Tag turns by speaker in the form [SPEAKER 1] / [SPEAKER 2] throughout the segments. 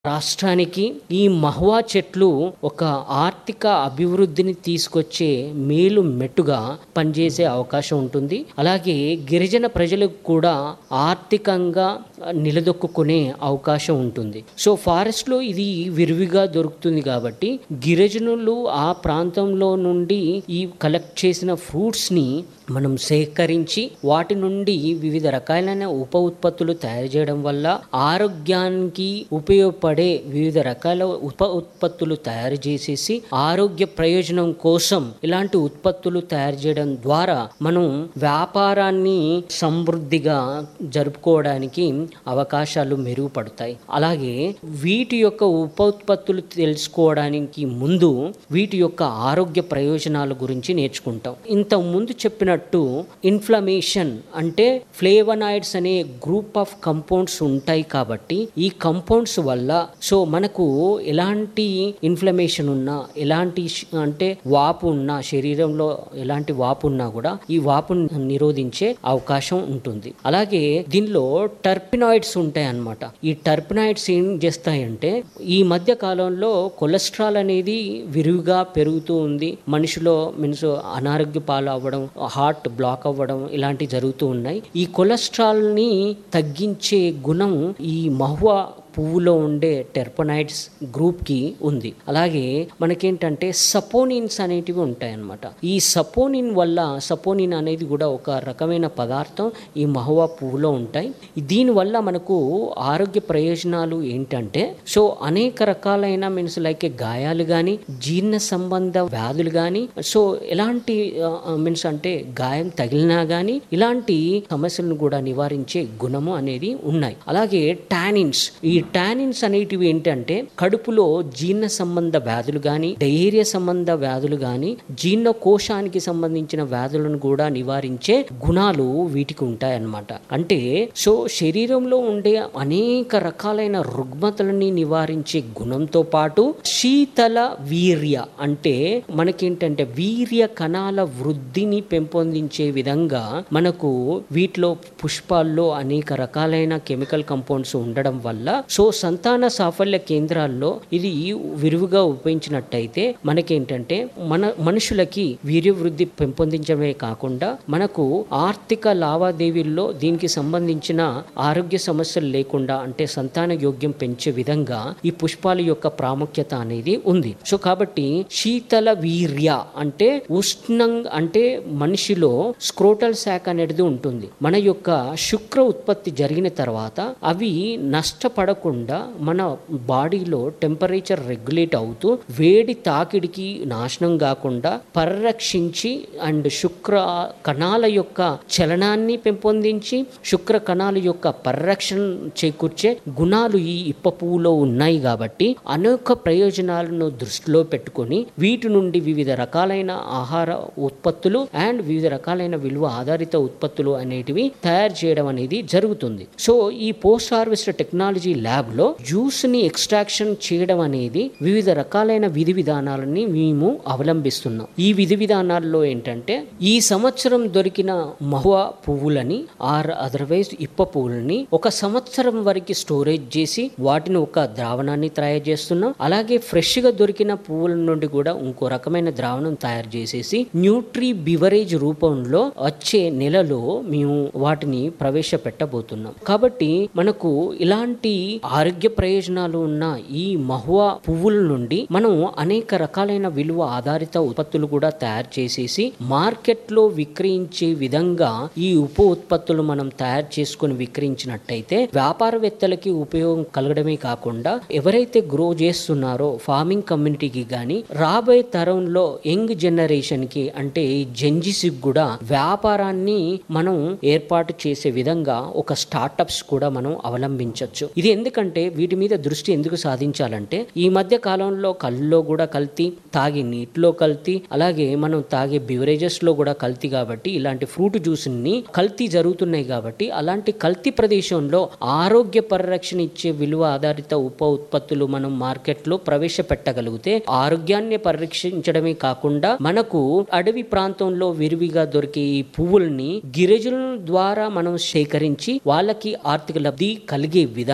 [SPEAKER 1] రాష్ట్రానికి ఈ మహువా చెట్లు ఒక ఆర్థిక అభివృద్ధిని తీసుకొచ్చే మేలు మెట్టుగా పనిచేసే అవకాశం ఉంటుంది అలాగే గిరిజన ప్రజలకు కూడా ఆర్థికంగా నిలదొక్కునే అవకాశం ఉంటుంది సో ఫారెస్ట్లో ఇది విరివిగా దొరుకుతుంది కాబట్టి గిరిజనులు ఆ ప్రాంతంలో నుండి ఈ కలెక్ట్ చేసిన ఫ్రూట్స్ని మనం సేకరించి వాటి నుండి వివిధ రకాలైన ఉప ఉత్పత్తులు తయారు చేయడం వల్ల ఆరోగ్యానికి ఉపయోగపడే వివిధ రకాల ఉప ఉత్పత్తులు తయారు చేసేసి ఆరోగ్య ప్రయోజనం కోసం ఇలాంటి ఉత్పత్తులు తయారు చేయడం ద్వారా మనం వ్యాపారాన్ని సమృద్ధిగా జరుపుకోవడానికి అవకాశాలు మెరుగుపడతాయి అలాగే వీటి యొక్క ఉప ఉత్పత్తులు తెలుసుకోవడానికి ముందు వీటి యొక్క ఆరోగ్య ప్రయోజనాల గురించి నేర్చుకుంటాం ఇంత ముందు చెప్పినట్టు ఇన్ఫ్లమేషన్ అంటే ఫ్లేవనాయిడ్స్ అనే గ్రూప్ ఆఫ్ కంపౌండ్స్ ఉంటాయి కాబట్టి ఈ కంపౌండ్స్ వల్ల సో మనకు ఎలాంటి ఇన్ఫ్లమేషన్ ఉన్నా ఎలాంటి శ- అంటే వాపు ఉన్నా శరీరంలో ఎలాంటి వాపు ఉన్నా కూడా ఈ వాపును నిరోధించే అవకాశం ఉంటుంది అలాగే దీనిలో టర్పినాయిడ్స్ ఉంటాయి అన్నమాట ఈ టర్పినాయిడ్స్ ఏం చేస్తాయంటే ఈ మధ్య కాలంలో కొలెస్ట్రాల్ అనేది విరివిగా పెరుగుతూ ఉంది మనిషిలో మీన్స్ అనారోగ్య పాలు అవ్వడం హార్ట్ బ్లాక్ అవ్వడం ఇలాంటివి జరుగుతూ ఉన్నాయి ఈ కొలెస్ట్రాల్ ని తగ్గించే గుణం ఈ మహువా పువ్వులో ఉండే టెర్పనైడ్స్ గ్రూప్కి ఉంది అలాగే మనకేంటంటే సపోనిన్స్ అనేటివి ఉంటాయన్నమాట ఈ సపోనిన్ వల్ల సపోనిన్ అనేది కూడా ఒక రకమైన పదార్థం ఈ మహువా పువ్వులో ఉంటాయి దీనివల్ల మనకు ఆరోగ్య ప్రయోజనాలు ఏంటంటే సో అనేక రకాలైన మీన్స్ లైక్ గాయాలు కానీ జీర్ణ సంబంధ వ్యాధులు కానీ సో ఎలాంటి మీన్స్ అంటే గాయం తగిలినా కానీ ఇలాంటి సమస్యలను కూడా నివారించే గుణము అనేది ఉన్నాయి అలాగే టానిన్స్ ఈ టానిన్స్ అనేటివి ఏంటంటే కడుపులో జీర్ణ సంబంధ వ్యాధులు కానీ డయేరియా సంబంధ వ్యాధులు కానీ జీర్ణ కోశానికి సంబంధించిన వ్యాధులను కూడా నివారించే గుణాలు వీటికి ఉంటాయన్నమాట అంటే సో శరీరంలో ఉండే అనేక రకాలైన రుగ్మతలని నివారించే గుణంతో పాటు శీతల వీర్య అంటే మనకేంటంటే వీర్య కణాల వృద్ధిని పెంపొందించే విధంగా మనకు వీటిలో పుష్పాల్లో అనేక రకాలైన కెమికల్ కంపౌండ్స్ ఉండడం వల్ల సో సంతాన సాఫల్య కేంద్రాల్లో ఇది విరివిగా ఉపయోగించినట్టయితే మనకేంటంటే మన మనుషులకి వీర్య వృద్ధి పెంపొందించడమే కాకుండా మనకు ఆర్థిక లావాదేవీల్లో దీనికి సంబంధించిన ఆరోగ్య సమస్యలు లేకుండా అంటే సంతాన యోగ్యం పెంచే విధంగా ఈ పుష్పాల యొక్క ప్రాముఖ్యత అనేది ఉంది సో కాబట్టి శీతల వీర్య అంటే ఉష్ణం అంటే మనిషిలో స్క్రోటల్ శాఖ అనేది ఉంటుంది మన యొక్క శుక్ర ఉత్పత్తి జరిగిన తర్వాత అవి నష్టపడకుండా మన బాడీలో టెంపరేచర్ రెగ్యులేట్ అవుతూ వేడి తాకిడికి నాశనం కాకుండా పరిరక్షించి అండ్ శుక్ర కణాల యొక్క చలనాన్ని పెంపొందించి శుక్ర కణాల యొక్క పరిరక్షణ చేకూర్చే గుణాలు ఈ ఇప్ప పువ్వులో ఉన్నాయి కాబట్టి అనేక ప్రయోజనాలను దృష్టిలో పెట్టుకొని వీటి నుండి వివిధ రకాలైన ఆహార ఉత్పత్తులు అండ్ వివిధ రకాలైన విలువ ఆధారిత ఉత్పత్తులు అనేటివి తయారు చేయడం అనేది జరుగుతుంది సో ఈ పోస్ట్ హార్వెస్ట్ టెక్నాలజీ ల్యాబ్ లో జ్యూస్ ని ఎక్స్ట్రాక్షన్ చేయడం అనేది వివిధ రకాలైన విధి విధానాలని మేము అవలంబిస్తున్నాం ఈ విధి విధానాల్లో ఏంటంటే ఈ సంవత్సరం దొరికిన మహువా పువ్వులని ఆర్ అదర్వైజ్ ఇప్ప పువ్వులని ఒక సంవత్సరం వరకు స్టోరేజ్ చేసి వాటిని ఒక ద్రావణాన్ని తయారు చేస్తున్నాం అలాగే ఫ్రెష్ గా దొరికిన పువ్వుల నుండి కూడా ఇంకో రకమైన ద్రావణం తయారు చేసేసి న్యూట్రీ బివరేజ్ రూపంలో వచ్చే నెలలో మేము వాటిని ప్రవేశపెట్టబోతున్నాం కాబట్టి మనకు ఇలాంటి ఆరోగ్య ప్రయోజనాలు ఉన్న ఈ మహువా పువ్వుల నుండి మనం అనేక రకాలైన విలువ ఆధారిత ఉత్పత్తులు కూడా తయారు చేసేసి మార్కెట్ లో విక్రయించే విధంగా ఈ ఉప ఉత్పత్తులు మనం తయారు చేసుకుని విక్రయించినట్టయితే వ్యాపారవేత్తలకి ఉపయోగం కలగడమే కాకుండా ఎవరైతే గ్రో చేస్తున్నారో ఫార్మింగ్ కమ్యూనిటీకి గాని రాబోయే తరంలో యంగ్ జనరేషన్ కి అంటే జెంజిస్ కూడా వ్యాపారాన్ని మనం ఏర్పాటు చేసే విధంగా ఒక స్టార్టప్స్ కూడా మనం అవలంబించవచ్చు ఇది ఎందుకంటే వీటి మీద దృష్టి ఎందుకు సాధించాలంటే ఈ మధ్య కాలంలో కళ్ళలో కూడా కల్తీ తాగే నీటిలో కల్తీ అలాగే మనం తాగే బివరేజెస్ లో కూడా కల్తీ కాబట్టి ఇలాంటి ఫ్రూట్ జ్యూస్ ని కల్తీ జరుగుతున్నాయి కాబట్టి అలాంటి కల్తీ ప్రదేశంలో ఆరోగ్య పరిరక్షణ ఇచ్చే విలువ ఆధారిత ఉప ఉత్పత్తులు మనం మార్కెట్ లో ప్రవేశపెట్టగలిగితే ఆరోగ్యాన్ని పరిరక్షించడమే కాకుండా మనకు అడవి ప్రాంతంలో విరివిగా దొరికే ఈ పువ్వుల్ని గిరిజనుల ద్వారా మనం సేకరించి వాళ్ళకి ఆర్థిక లబ్ధి కలిగే విధంగా వాళ్ళ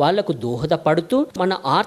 [SPEAKER 1] వాళ్లకు దోహదపడుతూ మన